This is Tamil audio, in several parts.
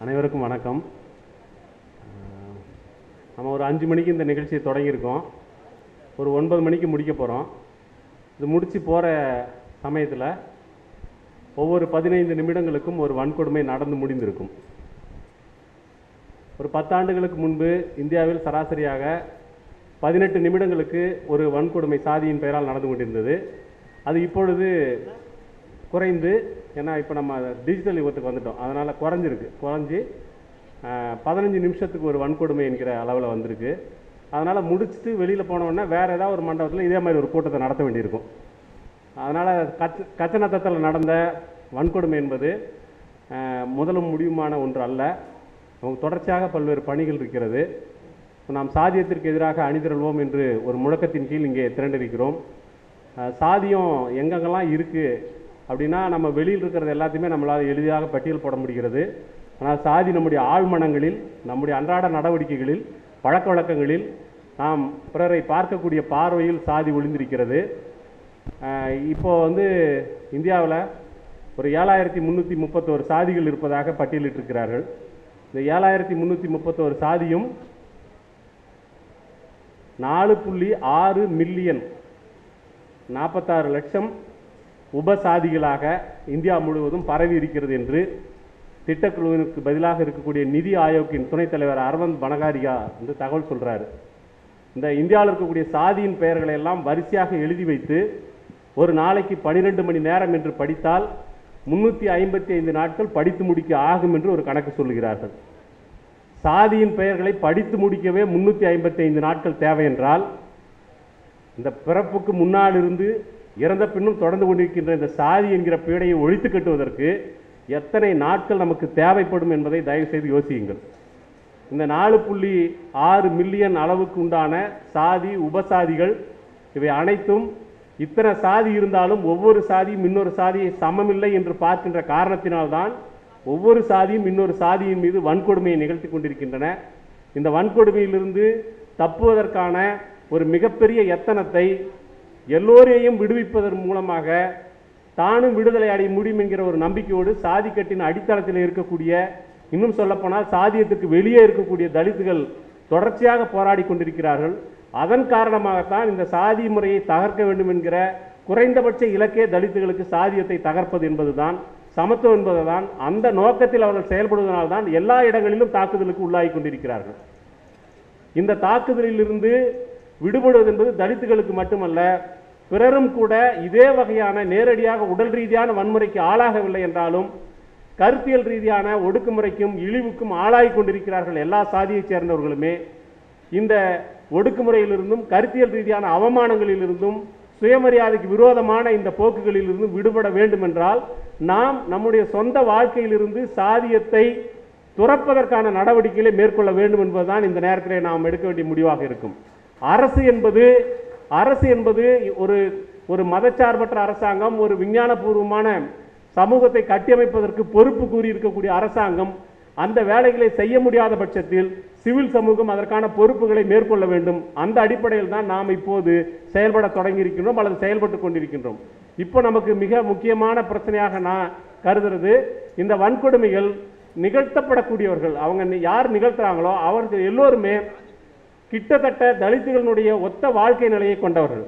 அனைவருக்கும் வணக்கம் அஹ், நம்ம ஒரு அஞ்சு மணிக்கு இந்த நிகழ்ச்சியை தொடங்கியிருக்கோம் ஒரு ஒன்பது மணிக்கு முடிக்க போகிறோம் இது முடிச்சு போகிற சமயத்தில் ஒவ்வொரு பதினைந்து நிமிடங்களுக்கும் ஒரு வன்கொடுமை நடந்து முடிந்திருக்கும் ஒரு பத்தாண்டுகளுக்கு முன்பு இந்தியாவில் சராசரியாக பதினெட்டு நிமிடங்களுக்கு ஒரு வன்கொடுமை சாதியின் பெயரால் நடந்து கொண்டிருந்தது அது இப்பொழுது குறைந்து ஏன்னா இப்போ நம்ம டிஜிட்டல் யுகத்துக்கு வந்துட்டோம் அதனால் குறைஞ்சிருக்கு குறைஞ்சி பதினஞ்சு நிமிஷத்துக்கு ஒரு வன்கொடுமை என்கிற அளவில் வந்திருக்கு அதனால் முடிச்சுட்டு வெளியில் போனோடனே வேறு ஏதாவது ஒரு மண்டபத்தில் இதே மாதிரி ஒரு கூட்டத்தை நடத்த வேண்டியிருக்கும் அதனால் கச்ச கச்சநத்தத்தில் நடந்த வன்கொடுமை என்பது அஹ், முதலும் முடிவுமான ஒன்று அல்ல நமக்கு தொடர்ச்சியாக பல்வேறு பணிகள் இருக்கிறது நாம் சாதியத்திற்கு எதிராக அணிதிரள்வோம் என்று ஒரு முழக்கத்தின் கீழ் இங்கே திரண்டிருக்கிறோம் அஹ், சாதியம் எங்கெங்கெல்லாம் இருக்குது அப்படின்னா நம்ம வெளியில் இருக்கிறது எல்லாத்தையுமே நம்மளால் எளிதாக பட்டியல் போட முடிகிறது ஆனால் சாதி நம்முடைய ஆழ்மனங்களில் நம்முடைய அன்றாட நடவடிக்கைகளில் பழக்க வழக்கங்களில் நாம் பிறரை பார்க்கக்கூடிய பார்வையில் சாதி ஒளிந்திருக்கிறது அஹ், இப்போ வந்து இந்தியாவில் ஒரு ஏழாயிரத்தி முந்நூற்றி முப்பத்தோரு சாதிகள் இருப்பதாக பட்டியலிட்டிருக்கிறார்கள் இந்த ஏழாயிரத்தி முந்நூற்றி முப்பத்தோரு சாதியும் நாலு புள்ளி ஆறு மில்லியன் நாற்பத்தாறு லட்சம் உபசாதிகளாக இந்தியா முழுவதும் பரவி இருக்கிறது என்று திட்டக்குழுவிற்கு பதிலாக இருக்கக்கூடிய நிதி ஆயோக்கின் துணைத் தலைவர் அரவிந்த் பனகாரியா வந்து தகவல் சொல்றாரு இந்த இந்தியாவில் இருக்கக்கூடிய சாதியின் பெயர்களை எல்லாம் வரிசையாக எழுதி வைத்து ஒரு நாளைக்கு பனிரெண்டு மணி நேரம் என்று படித்தால் முன்னூற்றி ஐம்பத்தி ஐந்து நாட்கள் படித்து முடிக்க ஆகும் என்று ஒரு கணக்கு சொல்லுகிறார்கள் சாதியின் பெயர்களை படித்து முடிக்கவே முன்னூற்றி ஐம்பத்தி ஐந்து நாட்கள் தேவை என்றால் இந்த பிறப்புக்கு முன்னால் இருந்து இறந்த பின்னும் தொடர்ந்து கொண்டிருக்கின்ற இந்த சாதி என்கிற பீடையை ஒழித்து கட்டுவதற்கு எத்தனை நாட்கள் நமக்கு தேவைப்படும் என்பதை தயவு செய்து யோசியுங்கள் இந்த நாலு புள்ளி ஆறு மில்லியன் அளவுக்கு உண்டான சாதி உபசாதிகள் இவை அனைத்தும் இத்தனை சாதி இருந்தாலும் ஒவ்வொரு சாதியும் இன்னொரு சாதியை சமமில்லை என்று பார்க்கின்ற காரணத்தினால்தான் ஒவ்வொரு சாதியும் இன்னொரு சாதியின் மீது வன்கொடுமையை நிகழ்த்தி கொண்டிருக்கின்றன இந்த வன்கொடுமையிலிருந்து தப்புவதற்கான ஒரு மிகப்பெரிய எத்தனத்தை எல்லோரையும் விடுவிப்பதன் மூலமாக தானும் விடுதலை அடைய முடியும் என்கிற ஒரு நம்பிக்கையோடு சாதி கட்டின் அடித்தளத்தில் இருக்கக்கூடிய இன்னும் சொல்லப்போனால் சாதியத்துக்கு வெளியே இருக்கக்கூடிய தலித்துகள் தொடர்ச்சியாக போராடி கொண்டிருக்கிறார்கள் அதன் காரணமாகத்தான் இந்த சாதி முறையை தகர்க்க வேண்டும் என்கிற குறைந்தபட்ச இலக்கே தலித்துகளுக்கு சாதியத்தை தகர்ப்பது என்பதுதான் சமத்துவம் என்பதுதான் அந்த நோக்கத்தில் அவர்கள் செயல்படுவதனால்தான் எல்லா இடங்களிலும் தாக்குதலுக்கு உள்ளாகி கொண்டிருக்கிறார்கள் இந்த தாக்குதலிலிருந்து விடுபடுவது என்பது தலித்துகளுக்கு மட்டுமல்ல பிறரும் கூட இதே வகையான நேரடியாக உடல் ரீதியான வன்முறைக்கு ஆளாகவில்லை என்றாலும் கருத்தியல் ரீதியான ஒடுக்குமுறைக்கும் இழிவுக்கும் ஆளாகி கொண்டிருக்கிறார்கள் எல்லா சாதியைச் சேர்ந்தவர்களுமே இந்த ஒடுக்குமுறையிலிருந்தும் கருத்தியல் ரீதியான அவமானங்களிலிருந்தும் சுயமரியாதைக்கு விரோதமான இந்த போக்குகளிலிருந்தும் விடுபட வேண்டும் என்றால் நாம் நம்முடைய சொந்த வாழ்க்கையிலிருந்து சாதியத்தை துறப்பதற்கான நடவடிக்கைகளை மேற்கொள்ள வேண்டும் என்பதுதான் இந்த நேரத்தில் நாம் எடுக்க வேண்டிய முடிவாக இருக்கும் அரசு என்பது அரசு என்பது ஒரு ஒரு மதச்சார்பற்ற அரசாங்கம் ஒரு விஞ்ஞானபூர்வமான சமூகத்தை கட்டியமைப்பதற்கு பொறுப்பு கூறி இருக்கக்கூடிய அரசாங்கம் அந்த வேலைகளை செய்ய முடியாத பட்சத்தில் சிவில் சமூகம் அதற்கான பொறுப்புகளை மேற்கொள்ள வேண்டும் அந்த அடிப்படையில் தான் நாம் இப்போது செயல்பட தொடங்கி இருக்கின்றோம் அல்லது செயல்பட்டு கொண்டிருக்கின்றோம் இப்போ நமக்கு மிக முக்கியமான பிரச்சனையாக நான் கருதுறது இந்த வன்கொடுமைகள் நிகழ்த்தப்படக்கூடியவர்கள் அவங்க நி- யார் நிகழ்த்துறாங்களோ அவர்கள் எல்லோருமே கிட்டத்தட்ட தலித்துகளுடைய ஒத்த வாழ்க்கை நிலையை கொண்டவர்கள்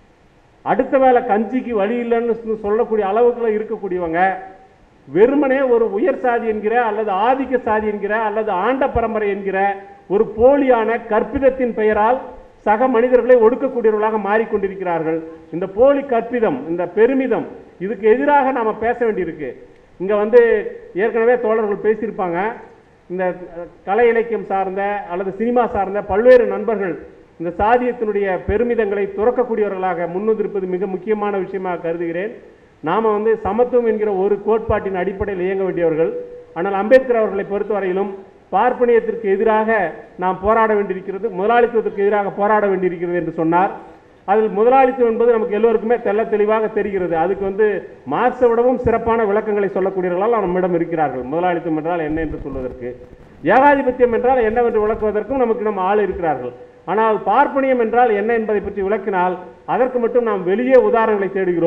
அடுத்த வேளை கஞ்சிக்கு வழி இல்லைன்னு சொ- சொல்லக்கூடிய அளவுக்குள்ள இருக்கக்கூடியவங்க வெறுமனே ஒரு உயர் சாதி என்கிற அல்லது ஆதிக்க சாதி என்கிற அல்லது ஆண்ட பரம்பரை என்கிற ஒரு போலியான கற்பிதத்தின் பெயரால் சக மனிதர்களை ஒடுக்கக்கூடியவர்களாக மாறிக்கொண்டிருக்கிறார்கள் இந்த போலி கற்பிதம் இந்த பெருமிதம் இதுக்கு எதிராக நாம பேச வேண்டியிருக்கு இங்க வந்து ஏற்கனவே தோழர்கள் பேசியிருப்பாங்க இந்த அஹ், கலை இலக்கியம் சார்ந்த அல்லது சினிமா சார்ந்த பல்வேறு நண்பர்கள் இந்த சாதியத்தினுடைய பெருமிதங்களை துறக்கக்கூடியவர்களாக முன்வந்திருப்பது மிக முக்கியமான விஷயமாக கருதுகிறேன் நாம வந்து சமத்துவம் என்கிற ஒரு கோட்பாட்டின் அடிப்படையில் இயங்க வேண்டியவர்கள் ஆனால் அம்பேத்கர் அவர்களை பொறுத்தவரையிலும் பார்ப்பனியத்திற்கு எதிராக நாம் போராட வேண்டியிருக்கிறது முதலாளித்துவத்திற்கு எதிராக போராட வேண்டியிருக்கிறது என்று சொன்னார் அதில் முதலாளித்துவம் என்பது நமக்கு எல்லோருக்குமே தெள்ள தெளிவாக தெரிகிறது அதுக்கு வந்து மார்க்ஸை விடவும் சிறப்பான விளக்கங்களை சொல்லக்கூடியவர்களால் நம்மிடம் இருக்கிறார்கள் முதலாளித்துவம் என்றால் என்ன என்று சொல்வதற்கு ஏகாதிபத்தியம் என்றால் என்னவென்று விளக்குவதற்கும் நமக்கு நம்ம ஆள் இருக்கிறார்கள் ஆனால் பார்ப்பனியம் என்றால் என்ன என்பதை பற்றி விளக்கினால் அதற்கு மட்டும் நாம் வெளியே உதாரணங்களை தேடுகிறோம்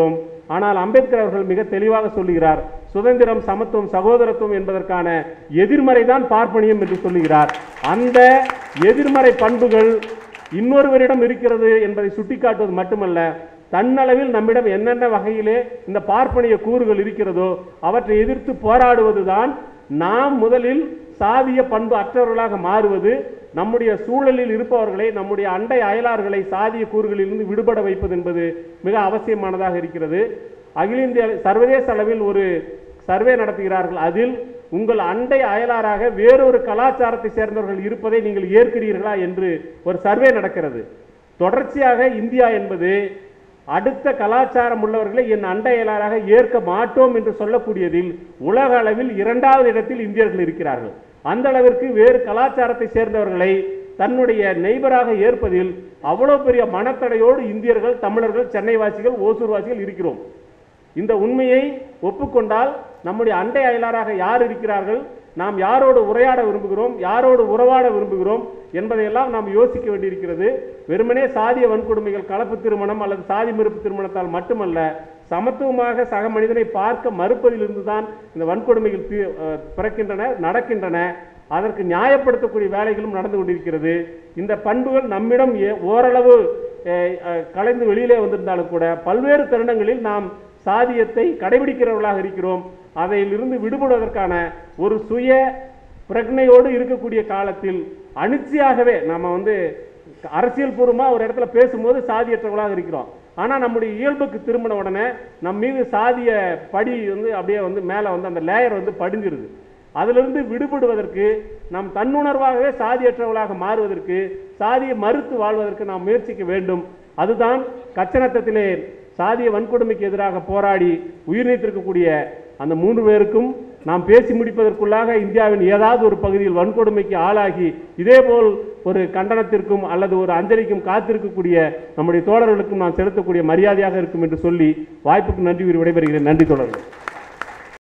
ஆனால் அம்பேத்கர் அவர்கள் மிக தெளிவாக சொல்லுகிறார் சுதந்திரம் சமத்துவம் சகோதரத்துவம் என்பதற்கான எதிர்மறை தான் பார்ப்பனியம் என்று சொல்லுகிறார் அந்த எதிர்மறை பண்புகள் இன்னொருவரிடம் இருக்கிறது என்பதை சுட்டிக்காட்டுவது மட்டுமல்ல தன்னளவில் நம்மிடம் என்னென்ன வகையிலே இந்த பார்ப்பனிய கூறுகள் இருக்கிறதோ அவற்றை எதிர்த்து போராடுவதுதான் நாம் முதலில் சாதிய பண்பு அற்றவர்களாக மாறுவது நம்முடைய சூழலில் இருப்பவர்களை நம்முடைய அண்டை அயலார்களை சாதிய கூறுகளிலிருந்து விடுபட வைப்பது என்பது மிக அவசியமானதாக இருக்கிறது அகில இந்திய சர்வதேச அளவில் ஒரு சர்வே நடத்துகிறார்கள் அதில் உங்கள் அண்டை அயலாராக வேறொரு கலாச்சாரத்தை சேர்ந்தவர்கள் இருப்பதை நீங்கள் ஏற்கிறீர்களா என்று ஒரு சர்வே நடக்கிறது தொடர்ச்சியாக இந்தியா என்பது அடுத்த கலாச்சாரம் உள்ளவர்களை என் அண்டை அயலாராக ஏற்க மாட்டோம் என்று சொல்லக்கூடியதில் உலக அளவில் இரண்டாவது இடத்தில் இந்தியர்கள் இருக்கிறார்கள் அந்த அளவிற்கு வேறு கலாச்சாரத்தை சேர்ந்தவர்களை தன்னுடைய நெய்பராக ஏற்பதில் அவ்வளவு பெரிய மனத்தடையோடு இந்தியர்கள் தமிழர்கள் சென்னைவாசிகள் ஓசூர்வாசிகள் இருக்கிறோம் இந்த உண்மையை ஒப்புக்கொண்டால் நம்முடைய அண்டை அயலாராக யார் இருக்கிறார்கள் நாம் யாரோடு உரையாட விரும்புகிறோம் யாரோடு உறவாட விரும்புகிறோம் என்பதையெல்லாம் நாம் யோசிக்க வேண்டியிருக்கிறது வெறுமனே சாதிய வன்கொடுமைகள் கலப்பு திருமணம் அல்லது சாதி மறுப்பு திருமணத்தால் மட்டுமல்ல சமத்துவமாக சக மனிதனை பார்க்க மறுப்பதிலிருந்து தான் இந்த வன்கொடுமைகள் தி- அஹ் பிறக்கின்றன நடக்கின்றன அதற்கு நியாயப்படுத்தக்கூடிய வேலைகளும் நடந்து கொண்டிருக்கிறது இந்த பண்புகள் நம்மிடம் ஏ- ஓரளவு அஹ், அஹ், கலைந்து வெளியிலே வந்திருந்தாலும் கூட பல்வேறு தருணங்களில் நாம் சாதியத்தை கடைபிடிக்கிறவர்களாக இருக்கிறோம் அதையிலிருந்து விடுபடுவதற்கான ஒரு சுய பிரக்னையோடு இருக்கக்கூடிய காலத்தில் அனிச்சையாகவே நம்ம வந்து அரசியல் பூர்வமாக ஒரு இடத்துல பேசும்போது சாதியற்றவர்களாக இருக்கிறோம் ஆனால் நம்முடைய இயல்புக்கு திரும்பின உடனே நம் மீது சாதிய படி வந்து அப்படியே வந்து மேலே வந்து அந்த லேயர் வந்து படிஞ்சிருது அதிலிருந்து விடுபடுவதற்கு நாம் தன்னுணர்வாகவே சாதியற்றவர்களாக மாறுவதற்கு சாதியை மறுத்து வாழ்வதற்கு நாம் முயற்சிக்க வேண்டும் அதுதான் கச்சனத்தத்திலே சாதிய வன்கொடுமைக்கு எதிராக போராடி உயிர் நீத்திருக்கக்கூடிய அந்த மூன்று பேருக்கும் நாம் பேசி முடிப்பதற்குள்ளாக இந்தியாவின் ஏதாவது ஒரு பகுதியில் வன்கொடுமைக்கு ஆளாகி இதேபோல் ஒரு கண்டனத்திற்கும் அல்லது ஒரு அஞ்சலிக்கும் காத்திருக்கக்கூடிய நம்முடைய தோழர்களுக்கும் நாம் செலுத்தக்கூடிய மரியாதையாக இருக்கும் என்று சொல்லி வாய்ப்புக்கு நன்றி கூறி விடைபெறுகிறேன் நன்றி தோழர்கள்